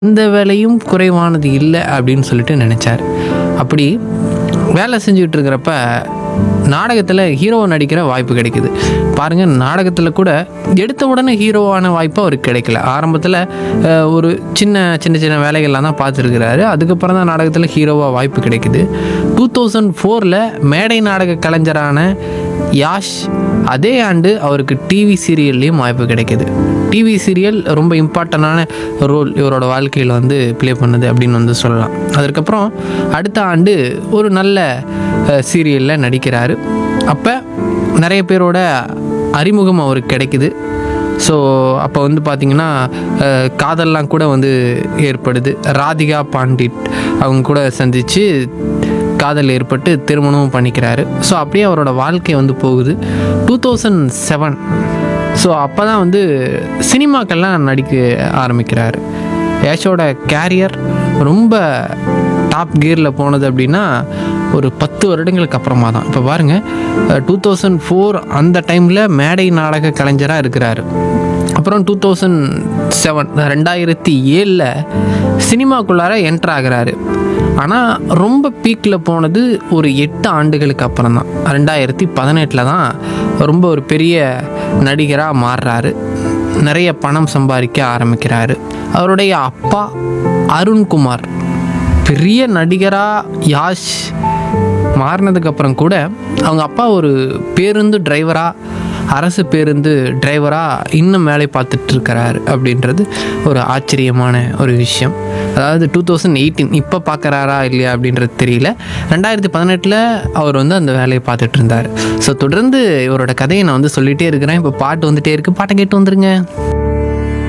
எந்த வேலையும் குறைவானது இல்லை அப்படின்னு சொல்லிட்டு நினச்சார் அப்படி வேலை செஞ்சுக்கிட்டு இருக்கிறப்ப நாடகத்தில் ஹீரோவை நடிக்கிற வாய்ப்பு கிடைக்குது பாருங்கள் நாடகத்தில் கூட எடுத்த உடனே ஹீரோவான வாய்ப்பு அவருக்கு கிடைக்கல ஆரம்பத்தில் ஒரு சின்ன சின்ன சின்ன வேலைகள்லாம் தான் பார்த்துருக்கிறாரு அதுக்கப்புறம் தான் நாடகத்தில் ஹீரோவாக வாய்ப்பு கிடைக்குது டூ தௌசண்ட் ஃபோரில் மேடை நாடக கலைஞரான யாஷ் அதே ஆண்டு அவருக்கு டிவி சீரியல்லையும் வாய்ப்பு கிடைக்குது டிவி சீரியல் ரொம்ப இம்பார்ட்டண்டான ரோல் இவரோட வாழ்க்கையில் வந்து ப்ளே பண்ணுது அப்படின்னு வந்து சொல்லலாம் அதற்கப்புறம் அடுத்த ஆண்டு ஒரு நல்ல சீரியலில் நடிக்கிறாரு அப்போ நிறைய பேரோட அறிமுகம் அவருக்கு கிடைக்குது ஸோ அப்போ வந்து பார்த்திங்கன்னா அஹ், காதல்லாம் கூட வந்து ஏற்படுது ராதிகா பாண்டிட் அவங்க கூட சந்தித்து காதல் ஏற்பட்டு திருமணமும் பண்ணிக்கிறாரு ஸோ அப்படியே அவரோட வாழ்க்கை வந்து போகுது டூ தௌசண்ட் செவன் ஸோ அப்போ தான் வந்து சினிமாக்கெல்லாம் நடிக்க ஆரம்பிக்கிறாரு ஏஷோட கேரியர் ரொம்ப டாப் கியரில் போனது அப்படின்னா ஒரு பத்து வருடங்களுக்கு அப்புறமா தான் இப்போ பாருங்கள் டூ தௌசண்ட் ஃபோர் அந்த டைமில் மேடை நாடக கலைஞராக இருக்கிறாரு அப்புறம் டூ தௌசண்ட் செவன் ரெண்டாயிரத்தி ஏழில் சினிமாக்குள்ளார என்ட்ரு ஆகுறாரு ஆனால் ரொம்ப பீக்கில் போனது ஒரு எட்டு ஆண்டுகளுக்கு அப்புறம் தான் ரெண்டாயிரத்தி பதினெட்டில் தான் ரொம்ப ஒரு பெரிய நடிகராக மாறுறாரு நிறைய பணம் சம்பாதிக்க ஆரம்பிக்கிறாரு அவருடைய அப்பா அருண்குமார் பெரிய நடிகராக யாஷ் மாறினதுக்கப்புறம் கூட அவங்க அப்பா ஒரு பேருந்து டிரைவராக அரசு பேருந்து டிரைவராக இன்னும் வேலை பார்த்துட்டு இருக்கிறாரு அப்படின்றது ஒரு ஆச்சரியமான ஒரு விஷயம் அதாவது டூ தௌசண்ட் எயிட்டீன் இப்போ பார்க்குறாரா இல்லையா அப்படின்றது தெரியல ரெண்டாயிரத்தி பதினெட்டில் அவர் வந்து அந்த வேலையை பார்த்துட்டு இருந்தார் ஸோ தொடர்ந்து இவரோட கதையை நான் வந்து சொல்லிகிட்டே இருக்கிறேன் இப்போ பாட்டு வந்துட்டே இருக்குது பாட்டை கேட்டு வந்துருங்க